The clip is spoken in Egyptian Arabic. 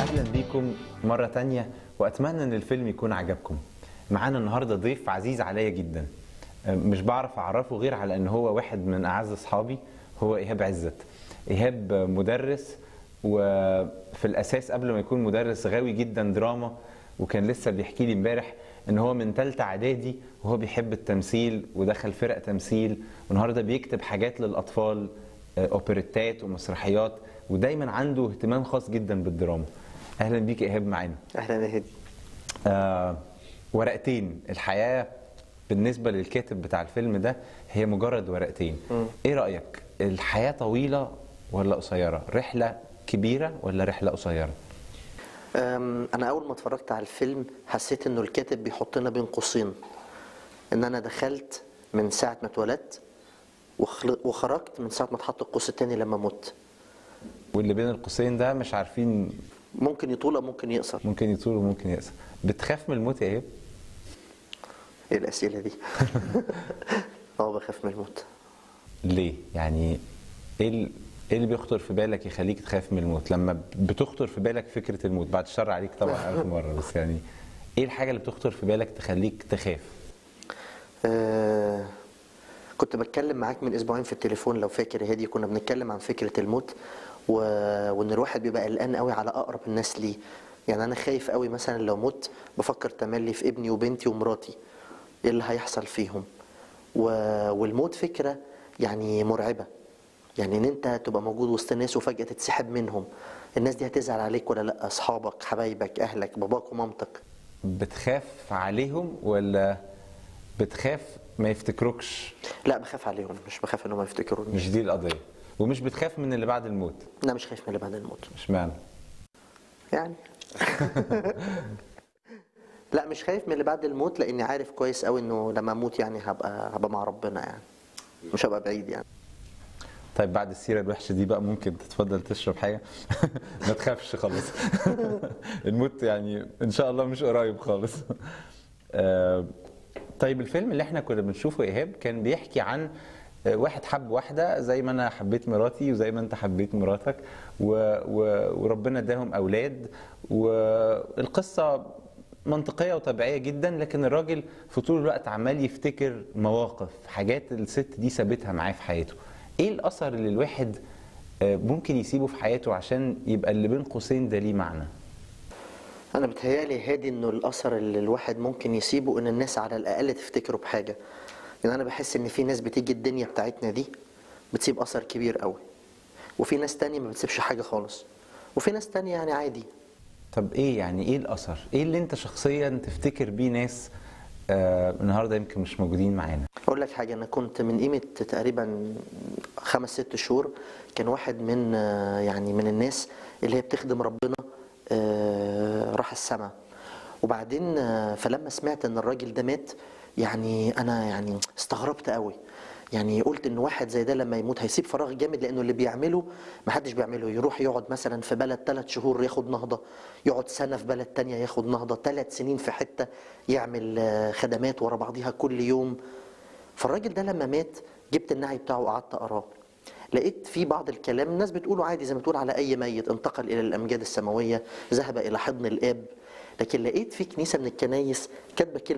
اهلا بيكم مره تانية واتمنى ان الفيلم يكون عجبكم معانا النهارده ضيف عزيز عليا جدا مش بعرف اعرفه غير على ان هو واحد من اعز اصحابي هو ايهاب عزت ايهاب مدرس وفي الاساس قبل ما يكون مدرس غاوي جدا دراما وكان لسه بيحكي لي امبارح ان هو من ثالثه اعدادي وهو بيحب التمثيل ودخل فرق تمثيل والنهارده بيكتب حاجات للاطفال اوبريتات ومسرحيات ودايما عنده اهتمام خاص جدا بالدراما اهلا بيك يا ايهاب معانا اهلا يا هادي آه ورقتين الحياه بالنسبه للكاتب بتاع الفيلم ده هي مجرد ورقتين مم. ايه رايك الحياه طويله ولا قصيره رحله كبيره ولا رحله قصيره أم، انا اول ما اتفرجت على الفيلم حسيت انه الكاتب بيحطنا بين قوسين ان انا دخلت من ساعه ما اتولدت وخل- وخرجت من ساعه ما اتحط القوس التاني لما مت واللي بين القوسين ده مش عارفين ممكن يطول او ممكن يقصر ممكن يطول وممكن يقصر بتخاف من الموت يا ايهاب ايه الاسئله دي اه بخاف من الموت ليه يعني ايه ال- ايه اللي بيخطر في بالك يخليك تخاف من الموت لما بتخطر في بالك فكره الموت بعد الشر عليك طبعا ألف مره بس يعني ايه الحاجه اللي بتخطر في بالك تخليك تخاف آه كنت بتكلم معاك من اسبوعين في التليفون لو فاكر يا هادي كنا بنتكلم عن فكره الموت و... وان الواحد بيبقى قلقان قوي على اقرب الناس ليه يعني انا خايف قوي مثلا لو مت بفكر تملي في ابني وبنتي ومراتي ايه اللي هيحصل فيهم و... والموت فكره يعني مرعبه يعني ان انت تبقى موجود وسط ناس وفجاه تتسحب منهم الناس دي هتزعل عليك ولا لا اصحابك حبايبك اهلك باباك ومامتك بتخاف عليهم ولا بتخاف ما يفتكروكش لا بخاف عليهم مش بخاف انهم يفتكروني مش دي القضيه ومش بتخاف من اللي بعد الموت لا مش خايف من اللي بعد الموت مش معنى يعني لا مش خايف من اللي بعد الموت لاني عارف كويس قوي انه لما اموت يعني هبقى هبقى مع ربنا يعني مش هبقى بعيد يعني طيب بعد السيره الوحشه دي بقى ممكن تتفضل تشرب حاجه ما تخافش خالص الموت يعني ان شاء الله مش قريب خالص آه، طيب الفيلم اللي احنا كنا بنشوفه ايهاب كان بيحكي عن آه، واحد حب واحده زي ما انا حبيت مراتي وزي ما انت حبيت مراتك و... و... وربنا اداهم اولاد والقصه منطقيه وطبيعيه جدا لكن الراجل في طول الوقت عمال يفتكر مواقف حاجات الست دي سابتها معاه في حياته ايه الاثر اللي الواحد آه، ممكن يسيبه في حياته عشان يبقى اللي بين قوسين ده ليه معنى انا بتهيالي هادي انه الاثر اللي الواحد ممكن يسيبه ان الناس على الاقل تفتكره بحاجه يعني انا بحس ان في ناس بتيجي الدنيا بتاعتنا دي بتسيب اثر كبير قوي وفي ناس تانية ما بتسيبش حاجه خالص وفي ناس تانية يعني عادي طب ايه يعني ايه الاثر ايه اللي انت شخصيا تفتكر بيه ناس آه النهارده يمكن مش موجودين معانا اقول لك حاجه انا كنت من قيمه تقريبا خمس ست شهور كان واحد من آه، يعني من الناس اللي هي بتخدم ربنا آه، راح السماء وبعدين آه، فلما سمعت ان الراجل ده مات يعني انا يعني استغربت قوي يعني قلت ان واحد زي ده لما يموت هيسيب فراغ جامد لانه اللي بيعمله ما حدش بيعمله يروح يقعد مثلا في بلد ثلاث شهور ياخد نهضه يقعد سنه في بلد تانية ياخد نهضه ثلاث سنين في حته يعمل آه، خدمات ورا بعضيها كل يوم فالراجل ده لما مات جبت النعي بتاعه وقعدت اقراه لقيت في بعض الكلام الناس بتقوله عادي زي ما تقول على اي ميت انتقل الى الامجاد السماويه ذهب الى حضن الاب لكن لقيت في كنيسه من الكنايس كاتبه كلمه